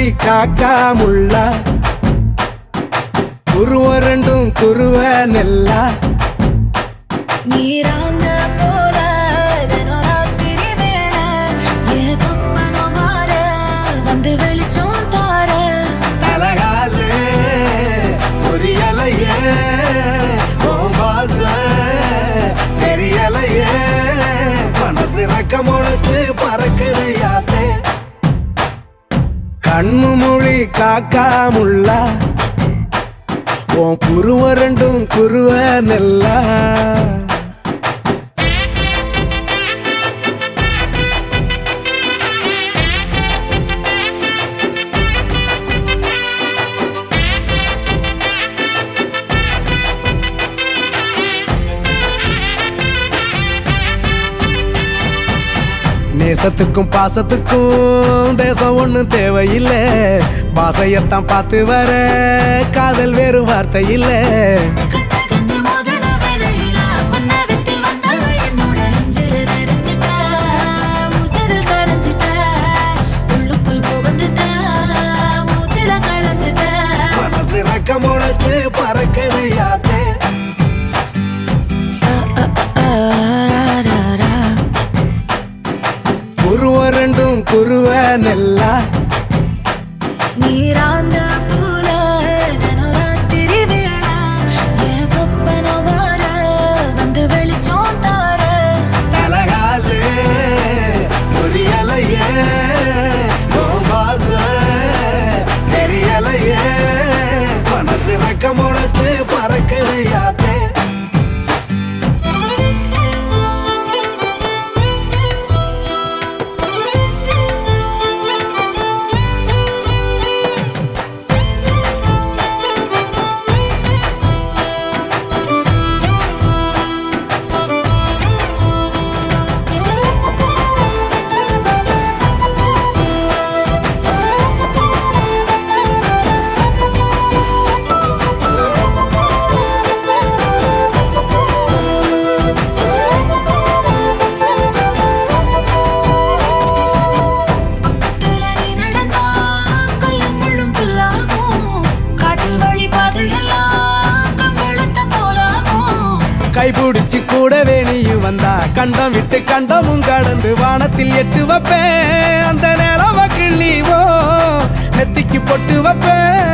காக்கா முள்ளா குருவ ரெண்டும் குருவ நெல்லா நீராந்த போல தினம் ராத்திரி வேளை என் சொப்பனம் மாற வந்து வெளிச்சம் தார தலகாலு புரியலையே உன் வாச தெரியலையே மனசு ரக்க முளைச்சு பறக்குது யாத்தே கண்ணு மொழி காக்கா முள்ளா உன் குருவ ரெண்டும் குருவ நெல்லா நேசத்துக்கும் பாசத்துக்கும் தேசம் ஒண்ணும் தேவையில்லை பாசையத்தான் பார்த்து வர காதல் வேறு வார்த்தை இல்லை கண்ண கண்ண மோதின வேளையில மண்ணை விட்டு வந்தவ என்னோட நெஞ்சில நிறைஞ்சிட்ட உசிரில் கரைஞ்சிட்ட உள்ளுக்குள் புகுந்துட்ட மூச்சில கலந்துட்ட மனசு ரக்க முளைச்சு பறக்குது யாத்தே குருவ ரெண்டும் குருவ நெல்லா நீராந்த போல தினம் ராத்திரி வேளை என் சொப்பனம் மாற வந்து வெளிச்சம் தார தலகாலு புரியலையே உன் வாச தெரியலையே மனசு ரக்க முளைச்சு பறக்குது யாத்தே பக்கத்துல நீ நடந்தா கல்லும் முள்ளும் புல்லாகும் காட்டு வழி பாதையெல்லாம் கம்பளத்த போலாகும் கைபிடிச்சு கூடவே நீயும் வந்தா கண்டம் விட்டு கண்டமும் கடந்து வானத்தில் எட்டு வைப்பேன் அந்த நிலவ கிள்ளிவோ நெத்திக்கு பொட்டு வைப்பேன்